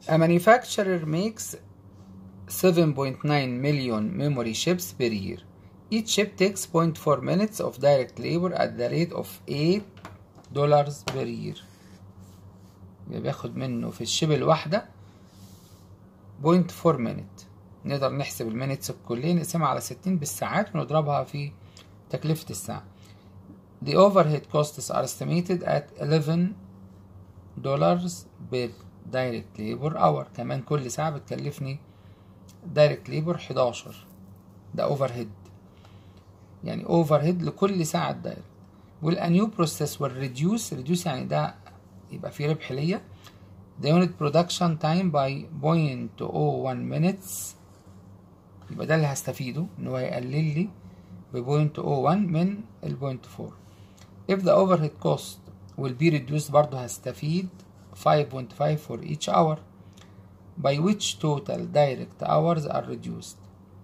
A manufacturer makes 7.9 million memory chips per year. Each chip takes 0.4 minutes of direct labor at the rate of 8 dollars per year. يبقى بياخد منه في الشيب الواحدة 0.4 minute. نقدر نحسب المينتس الكلية نقسمها على 60 بالساعات ونضربها في تكلفة الساعة. The overhead costs are estimated at 11 dollars per direct labor hour. كمان كل ساعة بتكلفني direct labor 11 ده overhead يعني overhead لكل ساعة دايركت والانيو بروسيس والريديوس ريديوس يعني ده يبقى فيه ربح ليا the unit production time by 0.01 minutes يبقى ده اللي هستفيده ان هو هيقلل لي ب 0.01 من ال 0.4 if the overhead cost will be reduced برضه هستفيد 5.5 for each hour by which total direct hours are reduced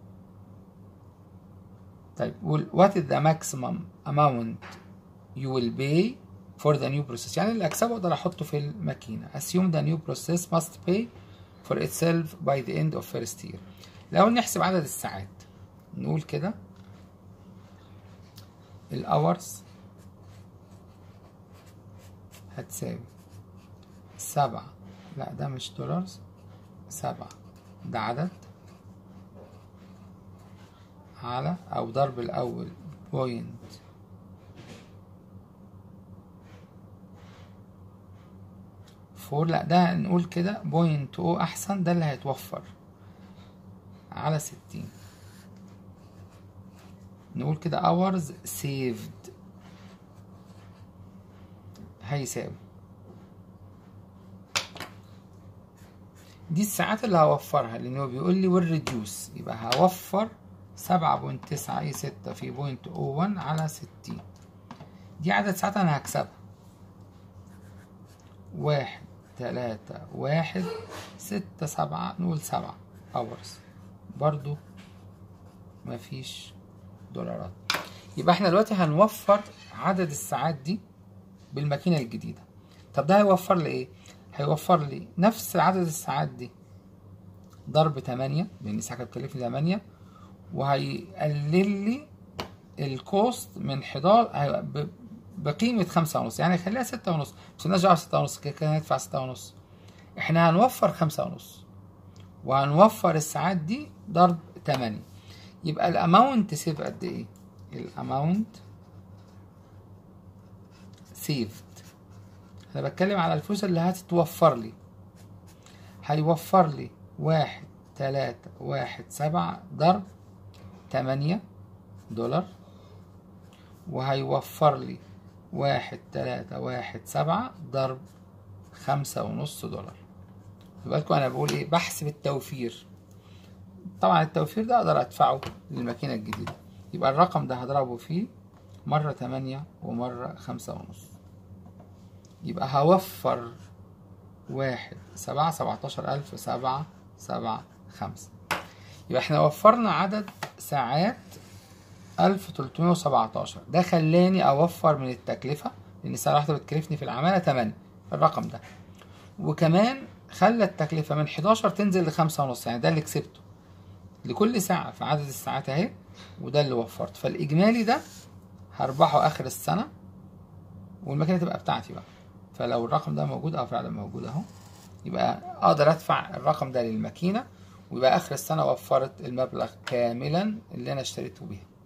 طيب what is the maximum amount you will pay for the new process يعني اللي اكسبه اقدر احطه في الماكينة assume the new process must pay for itself by the end of first year لو نحسب عدد الساعات نقول كده الاورز هتساوي سبعة لا ده مش دولارز سبعة ده عدد على أو ضرب الأول بوينت فور لا ده نقول كده بوينت او أحسن ده اللي هيتوفر على ستين نقول كده hours saved هيساوي دي الساعات اللي هوفرها لان هو بيقول لي والريديوس يبقى هوفر سبعة بوينت تسعة اي ستة في بوينت او ون على ستين دي عدد ساعات انا هكسبها واحد تلاتة واحد ستة سبعة نقول سبعة hours برضو مفيش دولارات يبقى احنا دلوقتي هنوفر عدد الساعات دي بالماكينة الجديدة طب ده هيوفر لي ايه هيوفر لي نفس عدد الساعات دي ضرب تمانية لأن الساعة كانت بتكلفني تمانية وهيقلل لي الكوست من حداشر بقيمة خمسة ونص يعني خليها ستة ونص بس نرجع ستة ونص كده كده هندفع ستة ونص احنا هنوفر خمسة ونص وهنوفر الساعات دي ضرب تمانية يبقى الاماونت سيف قد ايه الاماونت سيفد انا بتكلم على الفلوس اللي هتتوفر لي هيوفر لي واحد تلاتة واحد سبعة ضرب تمانية دولار وهيوفر لي واحد تلاتة واحد سبعة ضرب خمسة ونص دولار بالكم انا بقول ايه بحسب التوفير طبعا التوفير ده اقدر ادفعه للماكينة الجديدة يبقى الرقم ده هضربه فيه مرة تمانية ومرة خمسة ونص يبقى هوفر واحد سبعة سبعتاشر ألف سبعة سبعة خمسة يبقى احنا وفرنا عدد ساعات ألف تلتمية وسبعتاشر ده خلاني أوفر من التكلفة لأن الساعة الواحدة بتكلفني في العمالة تمانية الرقم ده وكمان خلى التكلفة من حداشر تنزل لخمسة ونص يعني ده اللي كسبته لكل ساعة في عدد الساعات أهي وده اللي وفرته فالإجمالي ده هربحه آخر السنة والمكنة تبقى بتاعتي بقى فلو الرقم ده موجود اه فعلا موجود اهو يبقى اقدر ادفع الرقم ده للماكينه ويبقى اخر السنه وفرت المبلغ كاملا اللي انا اشتريته بيه